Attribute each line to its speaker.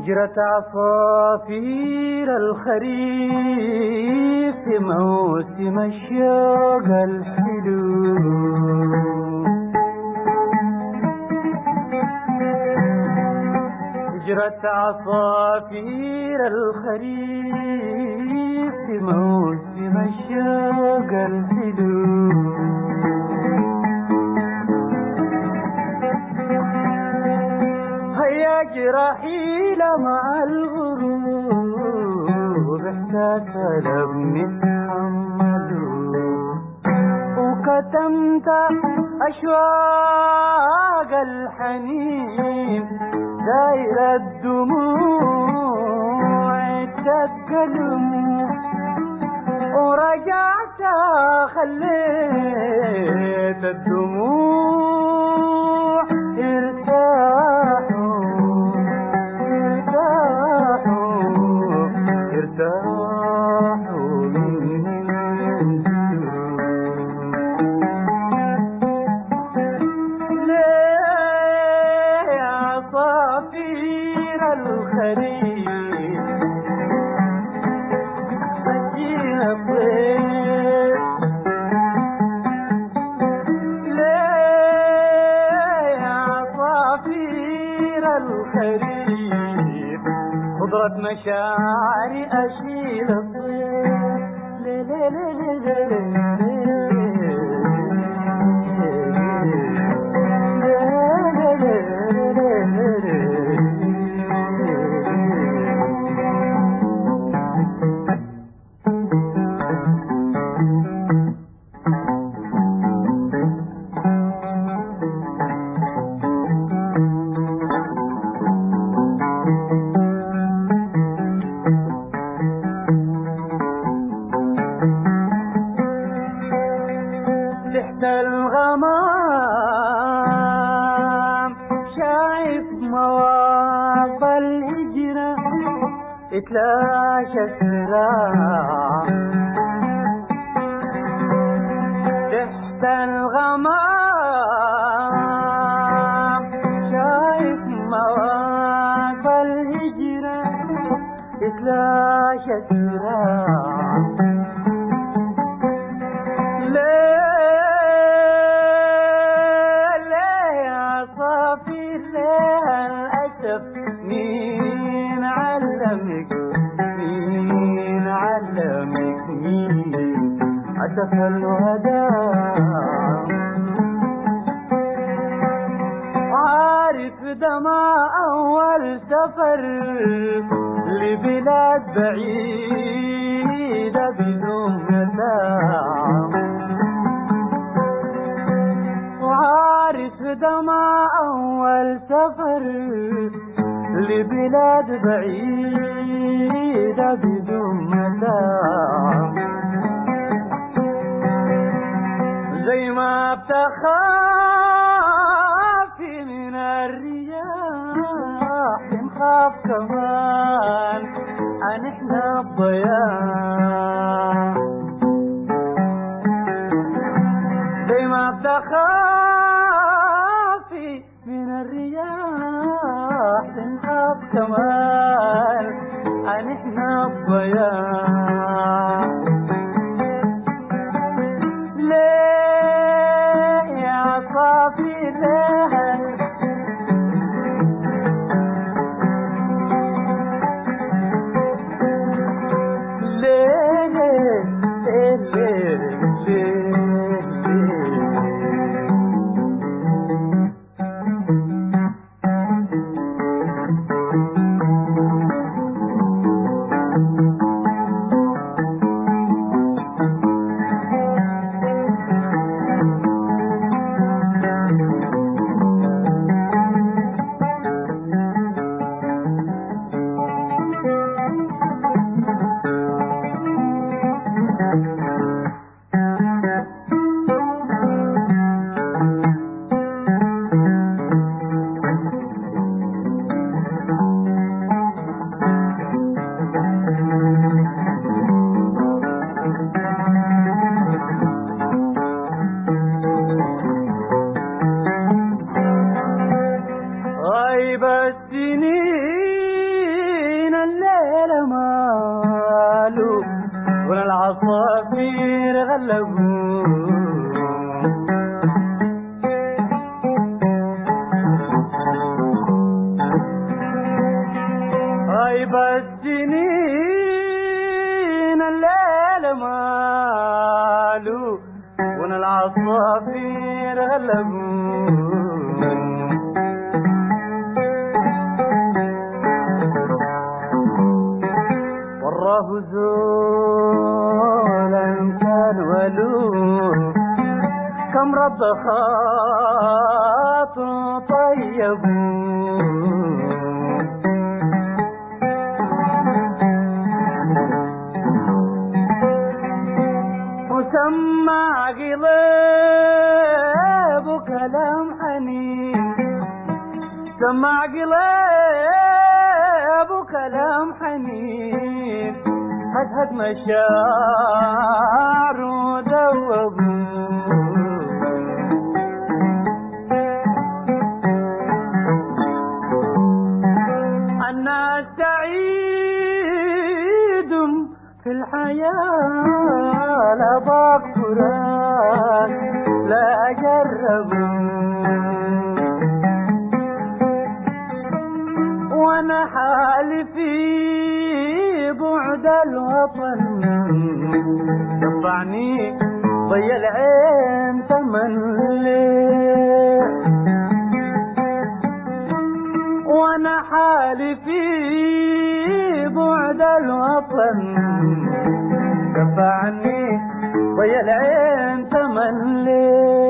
Speaker 1: هجرة عصافير الخريف في موسم الشوق الحلو هجرة عصافير الخريف في موسم الشوق الحلو هيا جراحي مع الغروب احساس لم نتحمله وكتمت أشواق الحنين داير الدموع تتكلم ورجعت خليت الدموع يرتاحوا يرتاحوا يرتاحوا من ليه عصافير الخريف سجينا الطير ليه عصافير الخريف خضرة مشاعري أشيل الطير ليه ليه ليه ليه ليه تحت الغمام شايف مواقف الهجرة اتلاشى الصراع تحت الغمام شايف مواقف الهجرة اتلاشى الصراع ليه ليه يا عصافير ليه الأسف مين علمك مين علمك مين أسف الوداع عارف ده ما أول سفر لبلاد بعيدة بدون متاع وعارف ده ما أول سفر لبلاد بعيدة بدون متاع زي ما بتخافي من الرياح نخاف كمان عن احنا الضياع زي ما بتخافي من الرياح تنخاف كمان عن احنا الضياع ليه يا صافي ليه ليه ليه ليه ليه ليه غايب السنين مالوا ولا العصافير غلبوا غايب السنين الليل مالوا وانا العصافير غلبوا وراه زولا كان ولو كم رد خاط طيب وسمع قلب كلام حنين سمع قلب كلام حنين هدهد مشاعر ودوب الناس سعيد في الحياة لا بقران لا أجرب وانا حالي في بعد الوطن دفعني ضي العين تملي وانا حالي في بعد الوطن دفعني ضي العين تملي